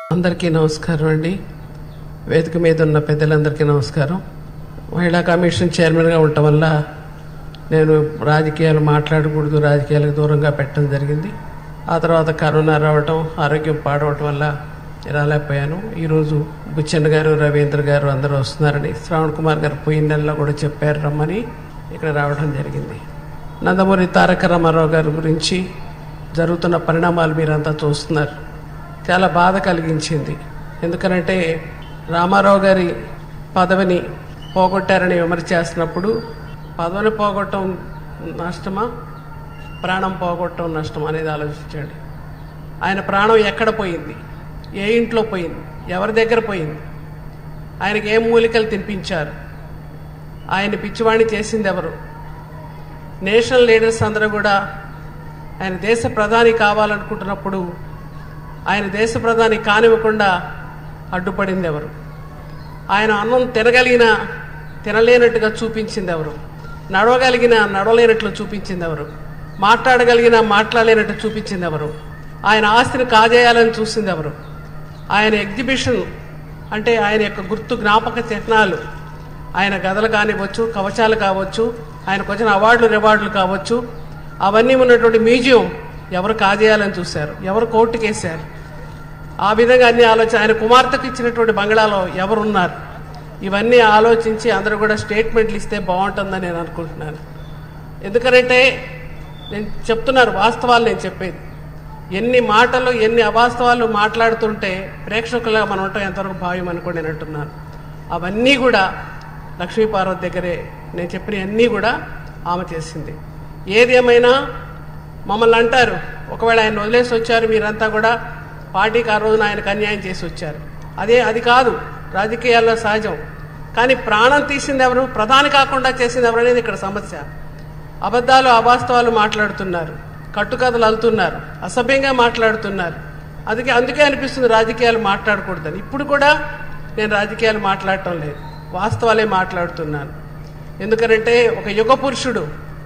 అందరికీ నమస్కారం అండి వేదిక మీద ఉన్న పెద్దలందరికీ నమస్కారం మహిళా కమిషన్ చైర్మన్గా ఉండటం వల్ల నేను రాజకీయాలు మాట్లాడకూడదు రాజకీయాలకు దూరంగా పెట్టడం జరిగింది ఆ తర్వాత కరోనా రావటం ఆరోగ్యం పాడవటం వల్ల రాలేకపోయాను ఈరోజు బుచ్చన్న గారు రవీంద్ర గారు అందరూ వస్తున్నారని శ్రావణ్ కుమార్ గారు పోయిన నెలలో కూడా చెప్పారు రమ్మని ఇక్కడ రావడం జరిగింది నందమూరి తారక రామారావు గారి గురించి జరుగుతున్న పరిణామాలు మీరంతా చూస్తున్నారు చాలా బాధ కలిగించింది ఎందుకనంటే రామారావు గారి పదవిని పోగొట్టారని విమర్శ చేస్తున్నప్పుడు పదవిని పోగొట్టడం నష్టమా ప్రాణం పోగొట్టడం నష్టం అనేది ఆలోచించండి ఆయన ప్రాణం ఎక్కడ పోయింది ఏ ఇంట్లో పోయింది ఎవరి దగ్గర పోయింది ఆయనకి ఏ మూలికలు తినిపించారు ఆయన పిచ్చివాణి చేసింది ఎవరు నేషనల్ లీడర్స్ అందరూ కూడా ఆయన దేశ ప్రధాని కావాలనుకుంటున్నప్పుడు ఆయన దేశ ప్రధాని కానివ్వకుండా అడ్డుపడింది ఎవరు ఆయన అన్నం తినగలిగిన తినలేనట్టుగా చూపించింది ఎవరు నడవగలిగిన నడవలేనట్లు చూపించింది ఎవరు మాట్లాడగలిగిన మాట్లాడలేనట్టు చూపించింది ఎవరు ఆయన ఆస్తిని కాజేయాలని చూసింది ఎవరు ఆయన ఎగ్జిబిషన్ అంటే ఆయన యొక్క గుర్తు జ్ఞాపక చిహ్నాలు ఆయన గదలు కానివ్వచ్చు కవచాలు కావచ్చు ఆయనకు వచ్చిన అవార్డులు రివార్డులు కావచ్చు అవన్నీ ఉన్నటువంటి మ్యూజియం ఎవరు కాజేయాలని చూశారు ఎవరు కోర్టుకేశారు ఆ విధంగా అన్ని ఆలోచన ఆయన కుమార్తెకు ఇచ్చినటువంటి బంగ్లాలో ఎవరున్నారు ఇవన్నీ ఆలోచించి అందరూ కూడా స్టేట్మెంట్లు ఇస్తే బాగుంటుందని నేను అనుకుంటున్నాను ఎందుకంటే నేను చెప్తున్నారు వాస్తవాలు నేను చెప్పేది ఎన్ని మాటలు ఎన్ని అవాస్తవాలు మాట్లాడుతుంటే ప్రేక్షకులుగా మనం ఉంటాం ఎంతవరకు భావ్యం అనుకోండి నేను అంటున్నాను అవన్నీ కూడా లక్ష్మీపార్వతి దగ్గరే నేను చెప్పిన అన్నీ కూడా ఆమె చేసింది ఏది ఏమైనా మమ్మల్ని అంటారు ఒకవేళ ఆయన వదిలేసి వచ్చారు మీరంతా కూడా పార్టీకి ఆ రోజున ఆయనకు అన్యాయం చేసి వచ్చారు అదే అది కాదు రాజకీయాల్లో సహజం కానీ ప్రాణం తీసింది ఎవరు ప్రధాని కాకుండా చేసింది ఎవరు అనేది ఇక్కడ సమస్య అబద్ధాలు అవాస్తవాలు మాట్లాడుతున్నారు కట్టుకథలు అల్లుతున్నారు అసభ్యంగా మాట్లాడుతున్నారు అందుకే అందుకే అనిపిస్తుంది రాజకీయాలు మాట్లాడకూడదని ఇప్పుడు కూడా నేను రాజకీయాలు మాట్లాడటం లేదు వాస్తవాలే మాట్లాడుతున్నాను ఎందుకంటే ఒక యుగ పురుషుడు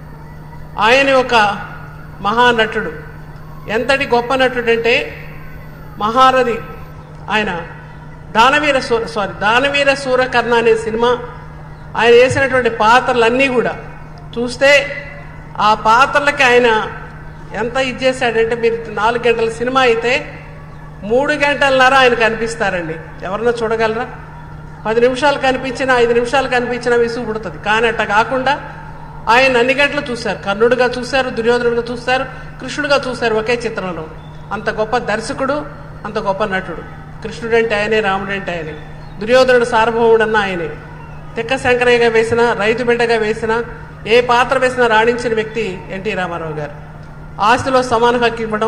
ఆయన ఒక మహానటుడు ఎంతటి గొప్ప నటుడు అంటే మహారథి ఆయన దానవీర సూర సారీ దానవీర సూరకర్ణ అనే సినిమా ఆయన వేసినటువంటి పాత్రలన్నీ కూడా చూస్తే ఆ పాత్రలకి ఆయన ఎంత ఇది చేశాడంటే మీరు నాలుగు గంటల సినిమా అయితే మూడు గంటలన్నర ఆయన కనిపిస్తారండి ఎవరన్నా చూడగలరా పది నిమిషాలు కనిపించినా ఐదు నిమిషాలు కనిపించినా విసుగు పుడుతుంది కానీ అట్ట కాకుండా ఆయన అన్ని గంటలు చూశారు కర్ణుడిగా చూశారు దుర్యోధనుడిగా చూశారు కృష్ణుడిగా చూశారు ఒకే చిత్రంలో అంత గొప్ప దర్శకుడు అంత గొప్ప నటుడు కృష్ణుడు అంటే ఆయనే రాముడు అంటే ఆయనే దుర్యోధనుడు సార్వభౌముడన్న ఆయనే తిక్క శంకరయ్యగా వేసిన రైతు బిడ్డగా వేసిన ఏ పాత్ర వేసినా రాణించిన వ్యక్తి ఎన్టీ రామారావు గారు ఆస్తిలో సమాన హక్కు ఇవ్వడం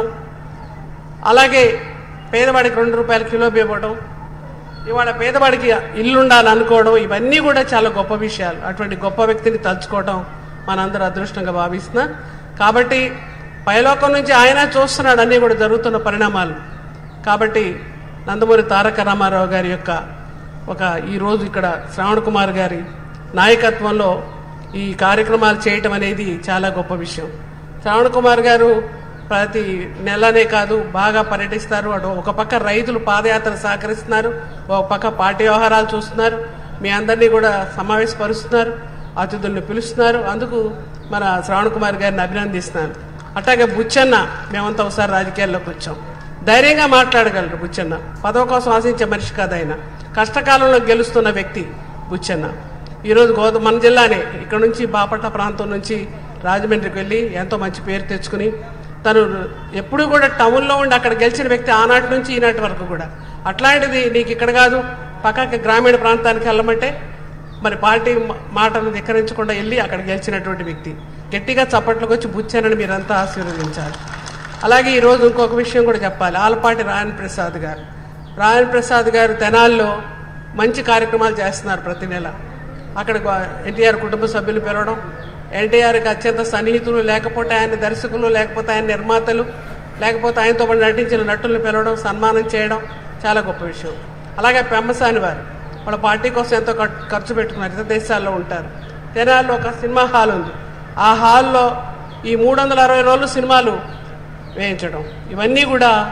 అలాగే పేదవాడికి రెండు రూపాయల కిలో ఇవ్వడం ఇవాళ పేదవాడికి ఇల్లు ఉండాలని అనుకోవడం ఇవన్నీ కూడా చాలా గొప్ప విషయాలు అటువంటి గొప్ప వ్యక్తిని తలుచుకోవడం మనందరూ అదృష్టంగా భావిస్తున్నా కాబట్టి పైలోకం నుంచి ఆయన చూస్తున్నాడు అన్నీ కూడా జరుగుతున్న పరిణామాలు కాబట్టి నందమూరి తారక రామారావు గారి యొక్క ఒక ఈరోజు ఇక్కడ శ్రావణ్ కుమార్ గారి నాయకత్వంలో ఈ కార్యక్రమాలు చేయటం అనేది చాలా గొప్ప విషయం శ్రావణ్ కుమార్ గారు ప్రతి నెలనే కాదు బాగా పర్యటిస్తారు అటు ఒక పక్క రైతులు పాదయాత్ర సహకరిస్తున్నారు ఒక పక్క పార్టీ వ్యవహారాలు చూస్తున్నారు మీ అందరినీ కూడా సమావేశపరుస్తున్నారు అతిథుల్ని పిలుస్తున్నారు అందుకు మన శ్రావణ్ కుమార్ గారిని అభినందిస్తున్నాను అట్లాగే బుచ్చన్న మేమంతా ఒకసారి రాజకీయాల్లోకి వచ్చాం ధైర్యంగా మాట్లాడగలరు బుచ్చన్న పదవ కోసం ఆశించే మనిషి కాదు ఆయన కష్టకాలంలో గెలుస్తున్న వ్యక్తి బుచ్చన్న ఈరోజు గోదా మన జిల్లానే ఇక్కడ నుంచి బాపట్ల ప్రాంతం నుంచి రాజమండ్రికి వెళ్ళి ఎంతో మంచి పేరు తెచ్చుకుని తను ఎప్పుడు కూడా టౌన్లో ఉండి అక్కడ గెలిచిన వ్యక్తి ఆనాటి నుంచి ఈనాటి వరకు కూడా అట్లాంటిది నీకు ఇక్కడ కాదు పక్కకి గ్రామీణ ప్రాంతానికి వెళ్ళమంటే మరి పార్టీ మా- మాటను ధిక్కరించకుండా వెళ్ళి అక్కడ గెలిచినటువంటి వ్యక్తి గట్టిగా చప్పట్లకు వచ్చి బుచ్చానని మీరంతా ఆశీర్వదించాలి అలాగే ఈరోజు ఇంకొక విషయం కూడా చెప్పాలి ఆలపాటి రాయన్ ప్రసాద్ గారు రాయన్ ప్రసాద్ గారు తెనాల్లో మంచి కార్యక్రమాలు చేస్తున్నారు ప్రతి నెల అక్కడ ఎన్టీఆర్ కుటుంబ సభ్యులు పెరగడం ఎన్టీఆర్కి అత్యంత సన్నిహితులు లేకపోతే ఆయన దర్శకులు లేకపోతే ఆయన నిర్మాతలు లేకపోతే ఆయనతో పాటు నటించిన నటులను పిలవడం సన్మానం చేయడం చాలా గొప్ప విషయం అలాగే పెమ్మసాని వారు వాళ్ళ పార్టీ కోసం ఎంతో ఖర్- ఖర్చు పెట్టుకున్నారు ఇతర దేశాల్లో ఉంటారు తెనాల్లో ఒక సినిమా హాల్ ఉంది ఆ హాల్లో ఈ మూడు వందల అరవై రోజులు సినిమాలు వేయించడం ఇవన్నీ కూడా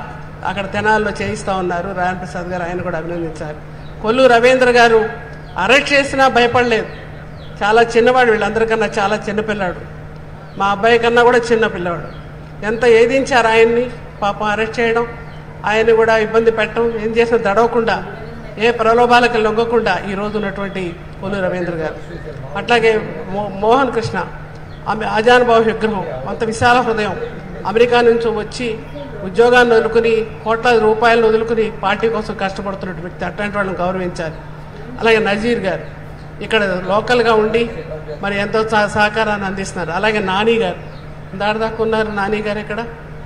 అక్కడ తెనాల్లో చేయిస్తా ఉన్నారు రాయన్ ప్రసాద్ గారు ఆయన కూడా అభినందించారు కొల్లు రవీంద్ర గారు అరెస్ట్ చేసినా భయపడలేదు చాలా చిన్నవాడు వీళ్ళందరికన్నా చాలా చిన్నపిల్లాడు మా అబ్బాయి కన్నా కూడా చిన్న పిల్లవాడు ఎంత ఏదించారు ఆయన్ని పాపం అరెస్ట్ చేయడం ఆయన్ని కూడా ఇబ్బంది పెట్టడం ఏం చేసినా దడవకుండా ఏ ప్రలోభాలకు లొంగకుండా ఈ రోజు ఉన్నటువంటి కొల్లు రవీంద్ర గారు అట్లాగే మో- మోహన్ కృష్ణ ఆమె ఆజానుభావ విగ్రహం అంత విశాల హృదయం అమెరికా నుంచి వచ్చి ఉద్యోగాన్ని వదులుకుని కోట్లాది రూపాయలను వదులుకుని పార్టీ కోసం కష్టపడుతున్న వ్యక్తి అట్లాంటి వాళ్ళని గౌరవించాలి అలాగే నజీర్ గారు ఇక్కడ లోకల్గా ఉండి మరి ఎంతో సహ- సహకారాన్ని అందిస్తున్నారు అలాగే నాని గారు దాదాపు ఉన్నారు నాని గారు ఇక్కడ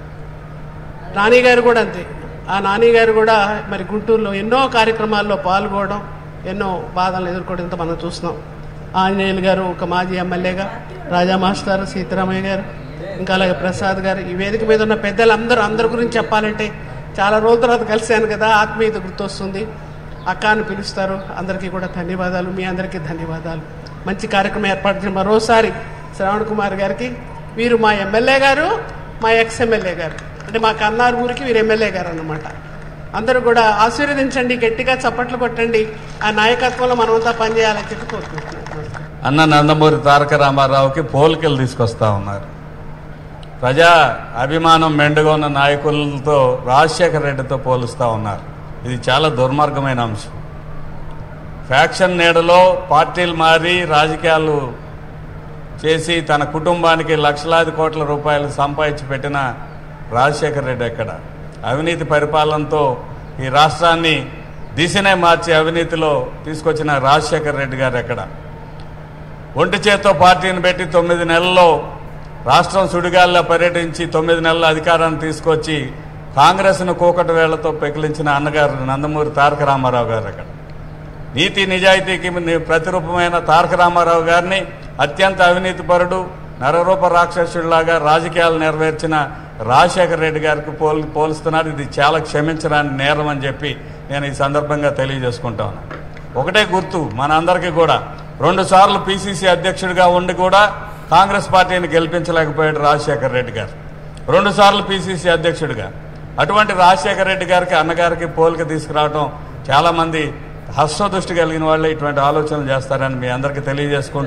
నాని గారు కూడా అంతే ఆ నాని గారు కూడా మరి గుంటూరులో ఎన్నో కార్యక్రమాల్లో పాల్గొనడం ఎన్నో బాధలను ఎదుర్కోవడంతో మనం చూస్తున్నాం ఆంజనేయులు గారు ఒక మాజీ ఎమ్మెల్యేగా రాజా మాస్టర్ సీతారామయ్య గారు ఇంకా అలాగే ప్రసాద్ గారు ఈ వేదిక మీద ఉన్న పెద్దలందరూ అందరి గురించి చెప్పాలంటే చాలా రోజుల తర్వాత కలిశాను కదా ఆత్మీయత గుర్తొస్తుంది అక్క అని పిలుస్తారు అందరికీ కూడా ధన్యవాదాలు మీ అందరికీ ధన్యవాదాలు మంచి కార్యక్రమం ఏర్పాటు చేసిన మరోసారి శ్రవణ్ కుమార్ గారికి వీరు మా ఎమ్మెల్యే గారు మా ఎక్స్ ఎమ్మెల్యే గారు అంటే మా కన్నారు ఊరికి వీరు ఎమ్మెల్యే గారు అన్నమాట అందరూ కూడా ఆశీర్వదించండి గట్టిగా చప్పట్లు కొట్టండి ఆ నాయకత్వంలో మనమంతా పనిచేయాలని చెప్పి కోరుకుంటున్నాను అన్న నందమూరి తారక రామారావుకి పోలికలు తీసుకొస్తా ఉన్నారు ప్రజా అభిమానం మెండుగా ఉన్న నాయకులతో రాజశేఖర రెడ్డితో పోలుస్తూ ఉన్నారు ఇది చాలా దుర్మార్గమైన అంశం ఫ్యాక్షన్ నీడలో పార్టీలు మారి రాజకీయాలు చేసి తన కుటుంబానికి లక్షలాది కోట్ల రూపాయలు సంపాదించి పెట్టిన రాజశేఖర రెడ్డి ఎక్కడ అవినీతి పరిపాలనతో ఈ రాష్ట్రాన్ని దిశనే మార్చి అవినీతిలో తీసుకొచ్చిన రాజశేఖర రెడ్డి గారు ఎక్కడ ఒంటి చేత్తో పార్టీని పెట్టి తొమ్మిది నెలల్లో రాష్ట్రం సుడిగాల్లో పర్యటించి తొమ్మిది నెలల అధికారాన్ని తీసుకొచ్చి కాంగ్రెస్ను కూకటి వేళ్లతో పెకిలించిన అన్నగారు నందమూరి తారక రామారావు గారు అక్కడ నీతి నిజాయితీకి ని- ప్రతిరూపమైన తారక రామారావు గారిని అత్యంత అవినీతిపరుడు నరరూప రాక్షసుడిలాగా రాజకీయాలు నెరవేర్చిన రాజశేఖర రెడ్డి గారికి పోల్ పోలుస్తున్నారు ఇది చాలా క్షమించడానికి నేరం అని చెప్పి నేను ఈ సందర్భంగా తెలియజేసుకుంటాను ఒకటే గుర్తు మనందరికీ కూడా రెండు సార్లు పిసిసి అధ్యక్షుడిగా ఉండి కూడా కాంగ్రెస్ పార్టీని గెలిపించలేకపోయాడు రాజశేఖర రెడ్డి గారు రెండు సార్లు పిసిసి అధ్యక్షుడిగా అటువంటి రాజశేఖర రెడ్డి గారికి అన్నగారికి పోలిక తీసుకురావడం చాలా మంది హస్వ దృష్టి కలిగిన వాళ్ళే ఇటువంటి ఆలోచనలు చేస్తారని మీ అందరికీ తెలియజేసుకుంటూ